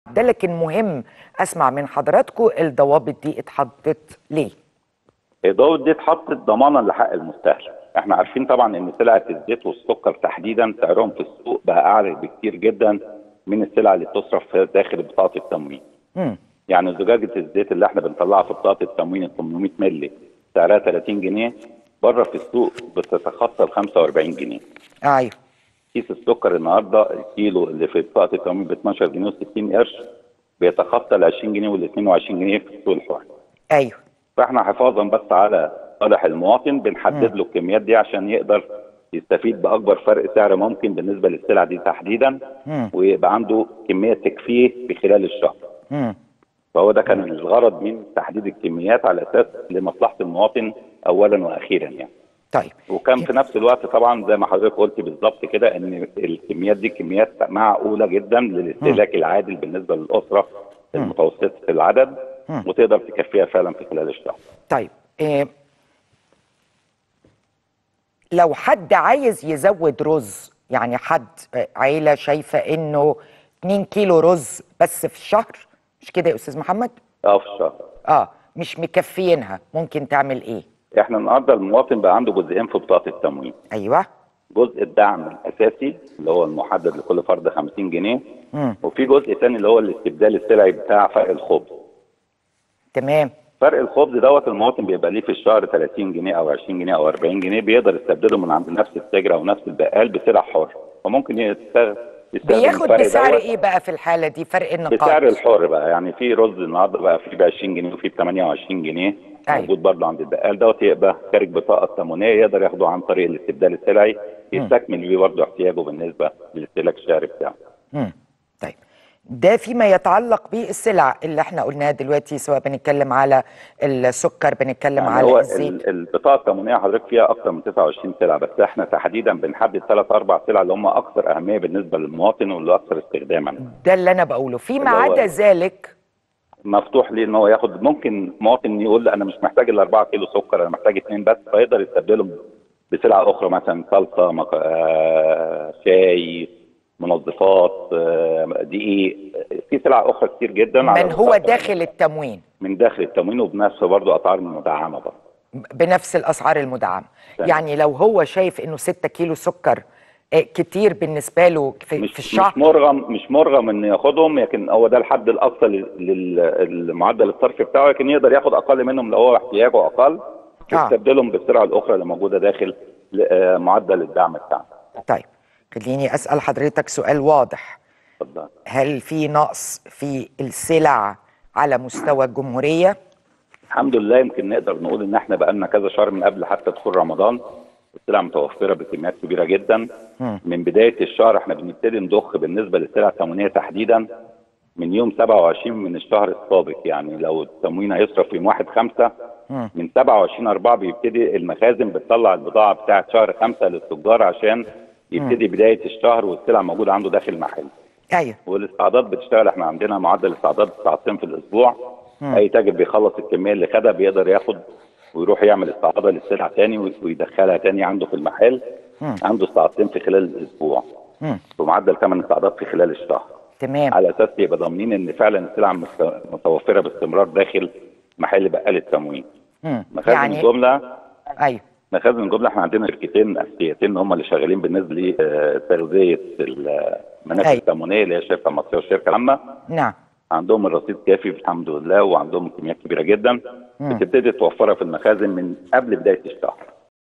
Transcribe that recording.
ده لكن مهم اسمع من حضراتكم الضوابط دي اتحطت ليه الضوابط دي اتحطت ضمانا لحق المستهلك احنا عارفين طبعا ان سلعه الزيت والسكر تحديدا سعرهم في السوق بقى اعلى بكتير جدا من السلع اللي بتصرف داخل بطاقه التموين مم. يعني زجاجه الزيت اللي احنا بنطلعها في بطاقه التموين ال 800 مللي سعرها 30 جنيه بره في السوق بتتخطى ال 45 جنيه ايوه كيس السكر النهارده الكيلو اللي في بطاقه التموين ب 12 جنيه و60 قرش بيتخطى ال 20 جنيه وال 22 جنيه في السوق الحر ايوه فاحنا حفاظا بس على صالح المواطن بنحدد له الكميات دي عشان يقدر يستفيد باكبر فرق سعر ممكن بالنسبه للسلع دي تحديدا مم. ويبقى عنده كميه تكفيه في خلال الشهر مم. فهو ده كان الغرض من تحديد الكميات على اساس لمصلحه المواطن اولا واخيرا يعني طيب وكان في نفس الوقت طبعا زي ما حضرتك قلت بالظبط كده ان الكميات دي كميات معقوله جدا للاستهلاك العادل بالنسبه للاسره المتوسطه العدد مم. وتقدر تكفيها فعلا في خلال الشهر طيب إيه لو حد عايز يزود رز يعني حد آه، عيلة شايفة انه 2 كيلو رز بس في الشهر مش كده يا استاذ محمد؟ اه في الشهر اه مش مكفيينها ممكن تعمل ايه؟ احنا النهارده المواطن بقى عنده جزئين في بطاقه التموين ايوه جزء الدعم الاساسي اللي هو المحدد لكل فرد 50 جنيه مم. وفي جزء ثاني اللي هو الاستبدال السلعي بتاع فرق الخبز تمام فرق الخبز دوت المواطن بيبقى ليه في الشهر 30 جنيه او 20 جنيه او 40 جنيه بيقدر يستبدله من عند نفس التاجر او نفس البقال بسلع حر فممكن يستخدم يستخدم بياخد الفرق بسعر دوت ايه بقى في الحالة دي فرق النقاط؟ بسعر الحر بقى يعني في رز النهارده بقى في ب 20 جنيه وفي ب 28 جنيه أيوة. موجود برضه عند البقال دوت يبقى خارج بطاقه تموينيه يقدر ياخده عن طريق الاستبدال السلعي يستكمل بيه برضه احتياجه بالنسبه للاستهلاك الشهري بتاعه. مم. طيب ده فيما يتعلق بالسلع اللي احنا قلناها دلوقتي سواء بنتكلم على السكر بنتكلم يعني على هو الزيت ال- البطاقه التموينيه حضرتك فيها اكثر من 29 سلعه بس احنا تحديدا بنحدد ثلاث اربع سلع اللي هم اكثر اهميه بالنسبه للمواطن واللي اكثر استخداما. ده اللي انا بقوله فيما اللي هو- عدا ذلك مفتوح ليه ان هو ياخد ممكن مواطن يقول انا مش محتاج الا 4 كيلو سكر انا محتاج اثنين بس فيقدر يستبدلهم بسلع اخرى مثلا صلصه مك... آه... شاي منظفات آه... دقيق في سلع اخرى كتير جدا على من هو البطاقة. داخل التموين من داخل التموين وبنفس برضه اسعار مدعمه برضه بنفس الاسعار المدعمه تمام. يعني لو هو شايف انه 6 كيلو سكر آه، كتير بالنسبه له في, مش في الشهر مش مرغم مش مرغم انه ياخدهم لكن هو ده الحد الاقصى للمعدل الصرف بتاعه لكن يقدر ياخد اقل منهم لو هو احتياجه اقل آه. يستبدلهم بالسلع الاخرى اللي موجوده داخل آه، معدل الدعم بتاعنا طيب خليني اسال حضرتك سؤال واضح اتفضل هل في نقص في السلع على مستوى الجمهوريه الحمد لله يمكن نقدر نقول ان احنا بقالنا كذا شهر من قبل حتى دخول رمضان السلع متوفره بكميات كبيره جدا من بدايه الشهر احنا بنبتدي نضخ بالنسبه للسلع التموينيه تحديدا من يوم 27 من الشهر السابق يعني لو التموين هيصرف يوم 1 5 من 27 4 بيبتدي المخازن بتطلع البضاعه بتاعه شهر 5 للتجار عشان يبتدي بدايه الشهر والسلع موجوده عنده داخل المحل ايوه والاستعداد بتشتغل احنا عندنا معدل استعداد ساعتين في الاسبوع اي تاجر بيخلص الكميه اللي خدها بيقدر ياخد ويروح يعمل استعاضه للسلعه تاني ويدخلها تاني عنده في المحل عنده استعادتين في خلال الاسبوع مم. بمعدل ثمان استعداد في خلال الشهر تمام على اساس يبقى ضامنين ان فعلا السلع مست- متوفره باستمرار داخل محل بقال التموين مم. مخازن يعني الجمله ايوه مخازن الجمله احنا عندنا شركتين اساسيتين هم اللي شغالين بالنسبه لتغذيه المنافذ أيوة. التموينيه اللي هي الشركه المصريه والشركه العامه نعم عندهم الرصيد كافي الحمد لله وعندهم كميات كبيره جدا بتبتدي توفرها في المخازن من قبل بدايه الشهر